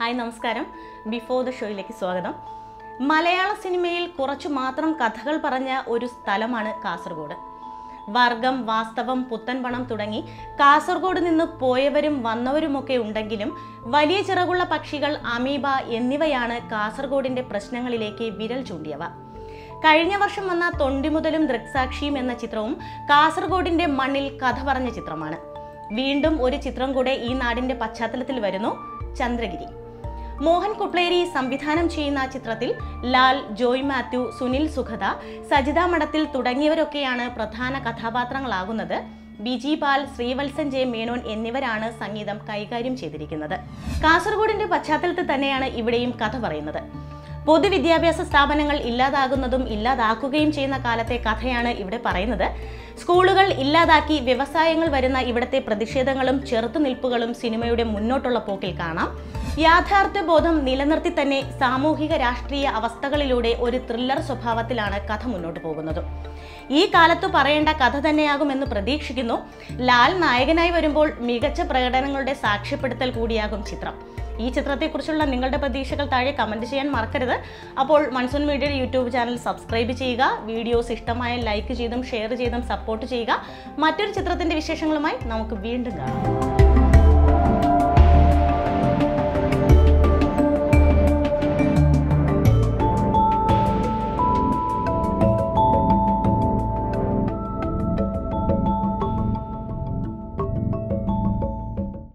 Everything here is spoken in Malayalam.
ഹായ് നമസ്കാരം ബിഫോർ ദ ഷോയിലേക്ക് സ്വാഗതം മലയാള സിനിമയിൽ കുറച്ചു മാത്രം കഥകൾ പറഞ്ഞ ഒരു സ്ഥലമാണ് കാസർഗോഡ് വർഗം വാസ്തവം പുത്തൻപണം തുടങ്ങി കാസർഗോഡ് നിന്ന് പോയവരും വന്നവരുമൊക്കെ ഉണ്ടെങ്കിലും വലിയ ചിറകുള്ള പക്ഷികൾ അമീബ എന്നിവയാണ് കാസർഗോഡിന്റെ പ്രശ്നങ്ങളിലേക്ക് വിരൽ ചൂണ്ടിയവ കഴിഞ്ഞ വർഷം വന്ന തൊണ്ടിമുതലും ദൃക്സാക്ഷിയും എന്ന ചിത്രവും കാസർഗോഡിന്റെ മണ്ണിൽ കഥ പറഞ്ഞ ചിത്രമാണ് വീണ്ടും ഒരു ചിത്രം കൂടെ ഈ നാടിന്റെ പശ്ചാത്തലത്തിൽ വരുന്നു ചന്ദ്രഗിരി മോഹൻ കുപ്ലേരി സംവിധാനം ചെയ്യുന്ന ചിത്രത്തിൽ ലാൽ ജോയ് മാത്യു സുനിൽ സുഖത സജിത മഠത്തിൽ തുടങ്ങിയവരൊക്കെയാണ് പ്രധാന കഥാപാത്രങ്ങളാകുന്നത് ബിജി പാൽ ശ്രീവത്സൻ ജെ മേനോൻ എന്നിവരാണ് സംഗീതം കൈകാര്യം ചെയ്തിരിക്കുന്നത് കാസർഗോഡിന്റെ പശ്ചാത്തലത്തിൽ തന്നെയാണ് ഇവിടെയും കഥ പറയുന്നത് പൊതുവിദ്യാഭ്യാസ സ്ഥാപനങ്ങൾ ഇല്ലാതാകുന്നതും ഇല്ലാതാക്കുകയും ചെയ്യുന്ന കാലത്തെ കഥയാണ് ഇവിടെ പറയുന്നത് സ്കൂളുകൾ ഇല്ലാതാക്കി വ്യവസായങ്ങൾ വരുന്ന ഇവിടുത്തെ പ്രതിഷേധങ്ങളും ചെറുത്തുനിൽപ്പുകളും സിനിമയുടെ മുന്നോട്ടുള്ള പോക്കിൽ കാണാം യാഥാർത്ഥ്യ ബോധം നിലനിർത്തി തന്നെ സാമൂഹിക രാഷ്ട്രീയ അവസ്ഥകളിലൂടെ ഒരു ത്രില്ലർ സ്വഭാവത്തിലാണ് കഥ മുന്നോട്ട് പോകുന്നത് ഈ കാലത്ത് പറയേണ്ട കഥ തന്നെയാകുമെന്ന് പ്രതീക്ഷിക്കുന്നു ലാൽ നായകനായി വരുമ്പോൾ മികച്ച പ്രകടനങ്ങളുടെ സാക്ഷ്യപ്പെടുത്തൽ കൂടിയാകും ചിത്രം ഈ ചിത്രത്തെക്കുറിച്ചുള്ള നിങ്ങളുടെ പ്രതീക്ഷകൾ താഴെ കമൻറ്റ് ചെയ്യാൻ മറക്കരുത് അപ്പോൾ മൺസൂൺ മീഡിയയുടെ യൂട്യൂബ് ചാനൽ സബ്സ്ക്രൈബ് ചെയ്യുക വീഡിയോസ് ഇഷ്ടമായ ലൈക്ക് ചെയ്തും ഷെയർ ചെയ്തും സപ്പോർട്ട് ചെയ്യുക മറ്റൊരു ചിത്രത്തിൻ്റെ വിശേഷങ്ങളുമായി നമുക്ക് വീണ്ടും കാണാം